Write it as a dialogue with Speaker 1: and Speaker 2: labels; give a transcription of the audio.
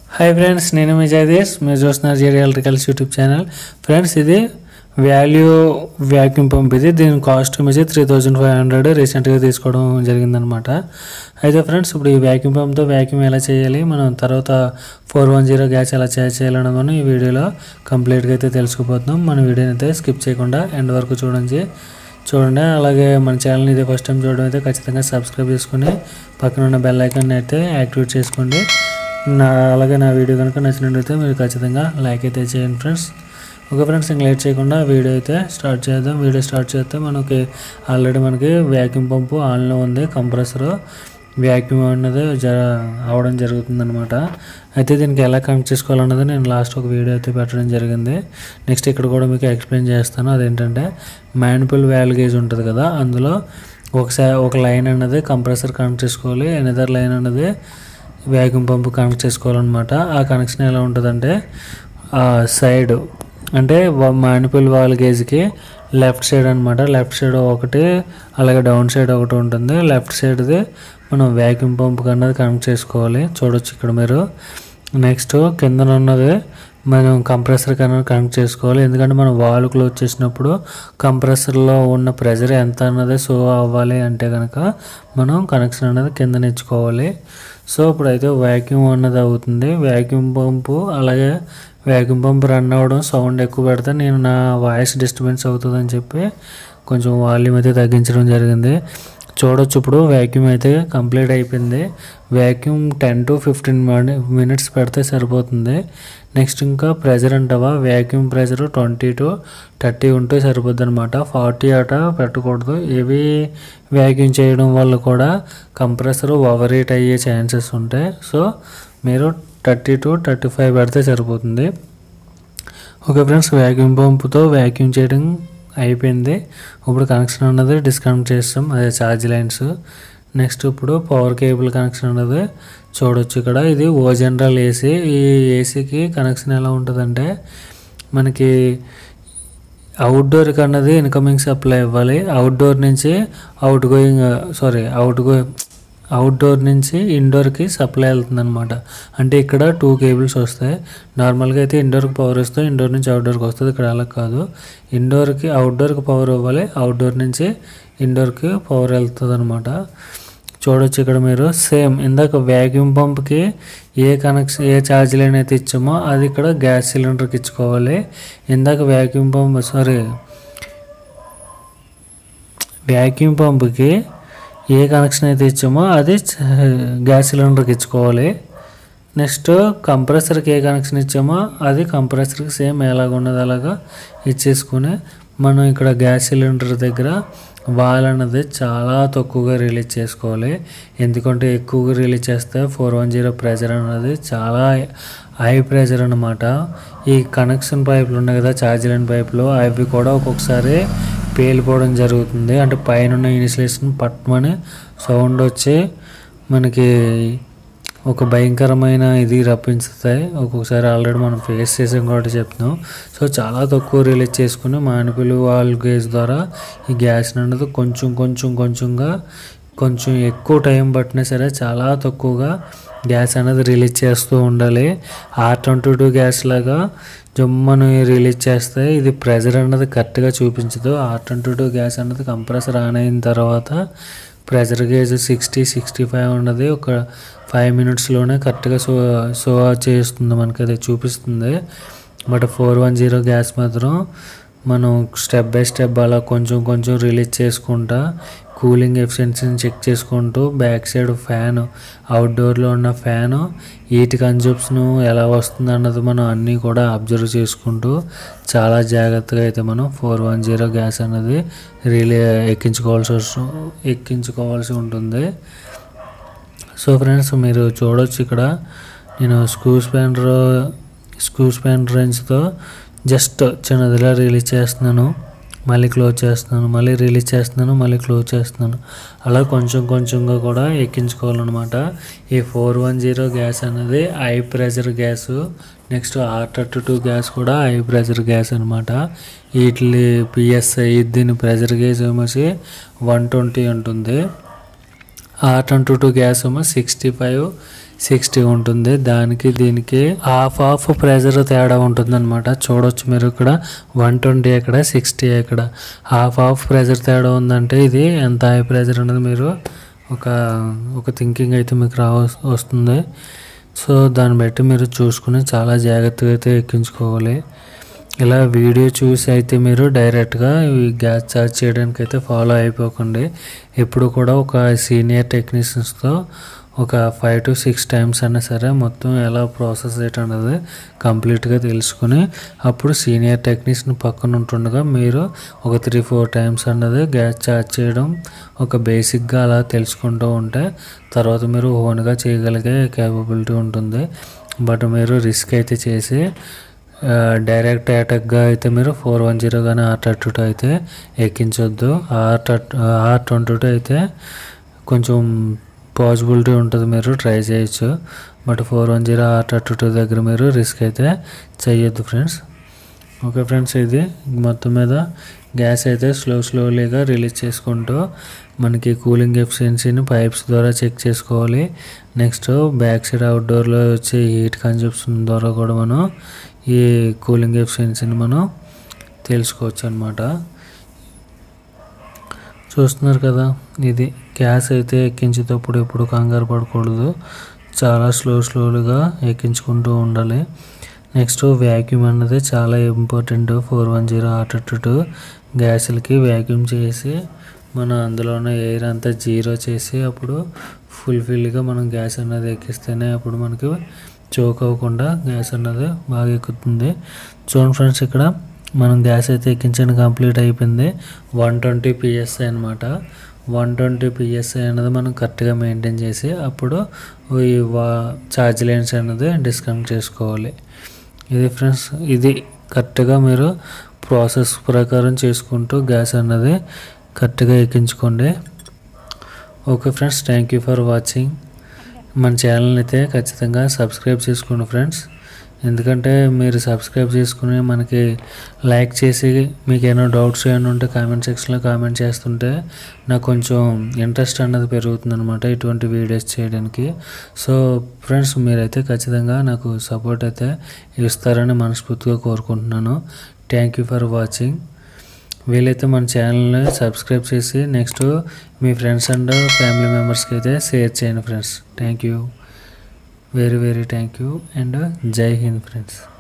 Speaker 1: hi friends నేను మీ జగదీష్ మీరు చూస్తున్నారు JD electricals YouTube channel friends ఇది వాల్యూ వ్యాక్యూమ్ పంప్ ఇది దీని కాస్ట్ వచ్చి త్రీ థౌజండ్ ఫైవ్ హండ్రెడ్ రీసెంట్గా తీసుకోవడం జరిగిందనమాట అయితే ఫ్రెండ్స్ ఇప్పుడు ఈ వ్యాక్యూమ్ పంప్తో వ్యాక్యూమ్ ఎలా చేయాలి మనం తర్వాత ఫోర్ వన్ జీరో గ్యాస్ ఎలా చేయాలి చేయాలన్నది మనం ఈ వీడియోలో కంప్లీట్గా అయితే తెలుసుకుపోతున్నాం మన వీడియోని అయితే స్కిప్ చేయకుండా ఎండ్ వరకు చూడండి చూడండి అలాగే మన ఛానల్ని ఇదే ఫస్ట్ టైం చూడడం అయితే ఖచ్చితంగా సబ్స్క్రైబ్ చేసుకుని పక్కన ఉన్న బెల్ ఐకాన్ అయితే యాక్టివేట్ చేసుకోండి నా అలాగే నా వీడియో కనుక నచ్చినట్లయితే మీరు ఖచ్చితంగా లైక్ అయితే చేయండి ఫ్రెండ్స్ ఓకే ఫ్రెండ్స్ ఇంక లేట్ చేయకుండా వీడియో అయితే స్టార్ట్ చేద్దాం వీడియో స్టార్ట్ చేస్తే మనకి ఆల్రెడీ మనకి వ్యాక్యూమ్ పంపు ఆన్లో ఉంది కంప్రెసర్ వ్యాక్యూమ్ అన్నది జర అవడం జరుగుతుంది అనమాట అయితే దీనికి ఎలా కనెక్ట్ చేసుకోవాలన్నది నేను లాస్ట్ ఒక వీడియో అయితే పెట్టడం జరిగింది నెక్స్ట్ ఇక్కడ కూడా మీకు ఎక్స్ప్లెయిన్ చేస్తాను అదేంటంటే మ్యాన్పుల్ వ్యాల్ గేజ్ ఉంటుంది కదా అందులో ఒకసారి ఒక లైన్ అన్నది కంప్రెసర్ కనెక్ట్ చేసుకోవాలి ఎనదర్ లైన్ అన్నది వ్యాక్యూమ్ పంపు కనెక్ట్ చేసుకోవాలన్నమాట ఆ కనెక్షన్ ఎలా ఉంటుందంటే ఆ సైడ్ అంటే మానిపుల్ వాల్ గేజ్కి లెఫ్ట్ సైడ్ అనమాట లెఫ్ట్ సైడ్ ఒకటి అలాగే డౌన్ సైడ్ ఒకటి ఉంటుంది లెఫ్ట్ సైడ్ది మనం వ్యాక్యూమ్ పంప్ అన్నది కనెక్ట్ చేసుకోవాలి చూడొచ్చు ఇక్కడ మీరు నెక్స్ట్ కింద ఉన్నది మనం కంప్రెసర్ కన్నా కనెక్ట్ చేసుకోవాలి ఎందుకంటే మనం వాల్ క్లోజ్ చేసినప్పుడు కంప్రెసర్లో ఉన్న ప్రెజర్ ఎంత అన్నది సో అవ్వాలి అంటే కనుక మనం కనెక్షన్ అనేది కింద ఇచ్చుకోవాలి సో ఇప్పుడైతే వ్యాక్యూమ్ అన్నది అవుతుంది వ్యాక్యూమ్ పంపు అలాగే వ్యాక్యూమ్ పంప్ రన్ అవ్వడం సౌండ్ ఎక్కువ పెడితే నేను నా వాయిస్ డిస్టర్బెన్స్ అవుతుందని చెప్పి కొంచెం వాల్యూమ్ అయితే తగ్గించడం జరిగింది చూడొచ్చు ఇప్పుడు వ్యాక్యూమ్ అయితే కంప్లీట్ అయిపోయింది vacuum ten to fifteen minutes పెడితే సరిపోతుంది నెక్స్ట్ ఇంకా ప్రెజర్ అంటావా vacuum pressure twenty to thirty ఉంటే సరిపోద్ది అనమాట ఫార్టీ అట పెట్టకూడదు ఇవి వ్యాక్యూమ్ చేయడం వల్ల కూడా కంప్రెసర్ ఓవర్ హీట్ అయ్యే ఛాన్సెస్ ఉంటాయి సో మీరు థర్టీ టు థర్టీ ఫైవ్ పెడితే సరిపోతుంది ఓకే ఫ్రెండ్స్ వ్యాక్యూమ్ పంపుతో వ్యాక్యూమ్ చేయడం అయిపోయింది ఇప్పుడు కనెక్షన్ అన్నది డిస్కనెక్ట్ చేస్తాం అదే ఛార్జ్ లైన్స్ నెక్స్ట్ ఇప్పుడు పవర్ కేబుల్ కనెక్షన్ అన్నది చూడొచ్చు ఇక్కడ ఇది ఓ జనరల్ ఏసీ ఈ ఏసీకి కనెక్షన్ ఎలా ఉంటుందంటే మనకి అవుట్డోర్కి అన్నది ఇన్కమింగ్ సప్లై ఇవ్వాలి అవుట్డోర్ నుంచి out going sorry out go outdoor నుంచి ఇండోర్కి సప్లై వెళ్తుంది అనమాట అంటే ఇక్కడ టూ కేబుల్స్ వస్తాయి నార్మల్గా అయితే ఇండోర్కి పవర్ వస్తే ఇండోర్ నుంచి అవుట్డోర్కి వస్తుంది ఇక్కడ అలా కాదు ఇండోర్కి అవుట్డోర్కి పవర్ ఇవ్వాలి అవుట్డోర్ నుంచి ఇండోర్కి పవర్ వెళ్తుంది అనమాట చూడొచ్చు ఇక్కడ మీరు సేమ్ ఇందాక వ్యాక్యూమ్ పంప్కి ఏ కనెక్షన్ ఏ ఛార్జ్ లైన్ అయితే ఇచ్చామో అది ఇక్కడ గ్యాస్ సిలిండర్కి ఇచ్చుకోవాలి ఇందాక వ్యాక్యూమ్ పంప్ సారీ వ్యాక్యూమ్ పంప్కి ఏ కనెక్షన్ అయితే ఇచ్చామో అది గ్యాస్ సిలిండర్కి ఇచ్చుకోవాలి నెక్స్ట్ కంప్రెసర్కి ఏ కనెక్షన్ ఇచ్చామో అది కంప్రెసర్కి సేమ్ ఎలాగ ఉన్నది అలాగా ఇచ్చేసుకుని మనం ఇక్కడ గ్యాస్ సిలిండర్ దగ్గర వాల్ అన్నది చాలా తక్కువగా రిలీజ్ చేసుకోవాలి ఎందుకంటే ఎక్కువగా రిలీజ్ చేస్తే ఫోర్ వన్ జీరో ప్రెజర్ అన్నది చాలా హై ప్రెజర్ అనమాట ఈ కనెక్షన్ పైపులు ఉన్నాయి కదా ఛార్జ్ లైన్ పైపులు అవి కూడా ఒక్కొక్కసారి పేలిపోవడం జరుగుతుంది అంటే పైన ఇన్సులేషన్ పట్టమని సౌండ్ వచ్చి మనకి ఒక భయంకరమైన ఇది రప్పించుతాయి ఒక్కొక్కసారి ఆల్రెడీ మనం ఫేస్ చేసాం కాబట్టి చెప్తున్నాం సో చాలా తక్కువ రిలీజ్ చేసుకుని మానిపులు వాల్ గేజ్ ద్వారా ఈ గ్యాస్ అనేది కొంచెం కొంచెం కొంచెంగా కొంచెం ఎక్కువ టైం పట్టినా సరే చాలా తక్కువగా గ్యాస్ అనేది రిలీజ్ చేస్తూ ఉండాలి ఆర్ ట్వంటీ టూ గ్యాస్ లాగా జమ్మను రిలీజ్ చేస్తే ఇది ప్రెజర్ అన్నది కరెక్ట్గా చూపించదు ఆర్ ట్వంటీ టూ గ్యాస్ అన్నది కంప్రెసర్ ఆన్ అయిన తర్వాత pressure gauge sixty sixty five ఉన్నది ఒక ఫైవ్ మినిట్స్లోనే కరెక్ట్గా సో సో చేస్తుంది మనకి అది చూపిస్తుంది but four one zero gas మాత్రం మనం స్టెప్ బై స్టెప్ అలా కొంచెం కొంచెం రిలీజ్ చేసుకుంటా కూలింగ్ ఎఫిషియన్సీని చెక్ చేసుకుంటూ బ్యాక్ సైడ్ ఫ్యాన్ అవుట్డోర్లో ఉన్న ఫ్యాను హీట్ కన్జూప్షన్ ఎలా వస్తుంది అన్నది మనం అన్నీ కూడా అబ్జర్వ్ చేసుకుంటూ చాలా జాగ్రత్తగా అయితే మనం ఫోర్ వన్ జీరో గ్యాస్ అనేది రిలే ఎక్కించుకోవాల్సి వస్తు ఎక్కించుకోవాల్సి ఉంటుంది సో ఫ్రెండ్స్ మీరు చూడొచ్చు ఇక్కడ నేను స్క్రూ స్పానర్ స్క్రూ స్పానర్ రేంజ్తో జస్ట్ చిన్నదిలా రిలీజ్ చేస్తున్నాను మళ్ళీ క్లోజ్ చేస్తున్నాను మళ్ళీ రిలీజ్ చేస్తున్నాను మళ్ళీ క్లోజ్ చేస్తున్నాను అలా కొంచెం కొంచెంగా కూడా ఎక్కించుకోవాలన్నమాట ఈ ఫోర్ వన్ జీరో గ్యాస్ అనేది high pressure gas next R thirty two gas కూడా హై ప్రెషర్ గ్యాస్ అనమాట వీటి పిఎస్ఐ దీని ప్రెషర్ గ్యాస్ ఏమోసి వన్ ట్వంటీ ఉంటుంది ఆర్ ట్వంటీ టూ గ్యాస్ ఏమో సిక్స్టీ ఫైవ్ సిక్స్టీ ఉంటుంది దానికి దీనికి హాఫ్ హాఫ్ ప్రెజర్ తేడా ఉంటుంది అనమాట చూడొచ్చు మీరు ఇక్కడ వన్ ట్వంటీ ఎక్కడ సిక్స్టీ ఎక్కడ హాఫ్ హాఫ్ ప్రెజర్ తేడా ఉందంటే ఇది ఎంత హై ప్రెజర్ అనేది మీరు ఒక ఒక థింకింగ్ అయితే మీకు రా వస్తుంది సో దాన్ని బట్టి మీరు చూసుకుని చాలా జాగ్రత్తగా అయితే ఎక్కించుకోవాలి ఇలా వీడియో చూసి అయితే మీరు డైరెక్ట్గా ఈ గ్యాస్ ఛార్జ్ చేయడానికి అయితే ఫాలో అయిపోకండి ఎప్పుడు కూడా ఒక సీనియర్ టెక్నీషియన్స్తో ఒక ఫైవ్ టు సిక్స్ టైమ్స్ అయినా సరే మొత్తం ఎలా ప్రాసెస్ అనేది కంప్లీట్గా తెలుసుకుని అప్పుడు సీనియర్ టెక్నీషియన్ పక్కన ఉంటుండగా మీరు ఒక త్రీ ఫోర్ టైమ్స్ అన్నది గ్యాస్ ఛార్జ్ చేయడం ఒక బేసిక్గా అలా తెలుసుకుంటూ ఉంటే తర్వాత మీరు ఓన్గా చేయగలిగే కేపబిలిటీ ఉంటుంది బట్ మీరు రిస్క్ అయితే చేసి ఆ, డైరెక్ట్ అటాక్గా అయితే మీరు ఫోర్ వన్ జీరో కానీ ఆర్ థర్టీ టూ అయితే ఎక్కించొద్దు R thirty R twenty two అయితే కొంచెం పాసిబిలిటీ ఉంటుంది మీరు ట్రై చేయొచ్చు but four one zero R thirty two దగ్గర మీరు రిస్క్ అయితే చేయొద్దు ఫ్రెండ్స్ ఓకే ఫ్రెండ్స్ ఇది మొత్తం మీద గ్యాస్ అయితే స్లో స్లోలీగా రిలీజ్ చేసుకుంటూ మనకి కూలింగ్ ఎఫిషియన్సీని పైప్స్ ద్వారా చెక్ చేసుకోవాలి నెక్స్ట్ బ్యాక్ సైడ్ అవుట్డోర్లో వచ్చే హీట్ కన్జప్షన్ ద్వారా కూడా మనం ఈ కూలింగ్ ఎఫిషియన్సీని మనం తెలుసుకోవచ్చు అనమాట చూస్తున్నారు కదా ఇది గ్యాస్ అయితే ఎక్కించేటప్పుడు ఎప్పుడు కంగారు పడకూడదు చాలా స్లో స్లోలుగా ఎక్కించుకుంటూ ఉండాలి నెక్స్ట్ వ్యాక్యూమ్ అన్నది చాలా ఇంపార్టెంట్ ఫోర్ వన్ జీరో ఆర్టర్ టూ గ్యాసులకి వ్యాక్యూమ్ చేసి మన అందులోనే ఎయిర్ అంతా జీరో చేసి అప్పుడు ఫుల్ఫిల్గా మనం గ్యాస్ అన్నది ఎక్కిస్తేనే అప్పుడు మనకి చోక్ అవ్వకుండా గ్యాస్ అన్నది బాగా ఎక్కుతుంది చూడండి ఫ్రెండ్స్ ఇక్కడ మనం గ్యాస్ అయితే ఎక్కించడం కంప్లీట్ అయిపోయింది వన్ ట్వంటీ పిఎస్ఐ అనమాట వన్ ట్వంటీ పిఎస్ఐ అనేది మనం కరెక్ట్గా మెయింటైన్ చేసి అప్పుడు ఈ వా ఛార్జ్ లైన్స్ అనేది డిస్కనెక్ట్ చేసుకోవాలి ఇది ఫ్రెండ్స్ ఇది కరెక్ట్గా మీరు ప్రాసెస్ ప్రకారం చేసుకుంటూ గ్యాస్ అన్నది కరెక్ట్గా ఎక్కించుకోండి okay friends thank you for watching మన ఛానల్ని అయితే ఖచ్చితంగా సబ్స్క్రైబ్ చేసుకోండి ఫ్రెండ్స్ ఎందుకంటే మీరు సబ్స్క్రైబ్ చేసుకుని మనకి లైక్ చేసి మీకు ఏమైనా డౌట్స్ ఏమైనా ఉంటే కామెంట్ సెక్షన్లో కామెంట్ చేస్తుంటే నాకు కొంచెం ఇంట్రెస్ట్ అన్నది పెరుగుతుంది అనమాట ఇటువంటి వీడియోస్ చేయడానికి సో ఫ్రెండ్స్ మీరైతే ఖచ్చితంగా నాకు సపోర్ట్ అయితే ఇస్తారని మనస్ఫూర్తిగా కోరుకుంటున్నాను థ్యాంక్ యూ ఫర్ వాచింగ్ వీలైతే మన ఛానల్ని సబ్స్క్రైబ్ చేసి నెక్స్ట్ మీ ఫ్రెండ్స్ అండ్ ఫ్యామిలీ మెంబర్స్కి అయితే షేర్ చేయండి friends thank you very very thank you and Jai Hind friends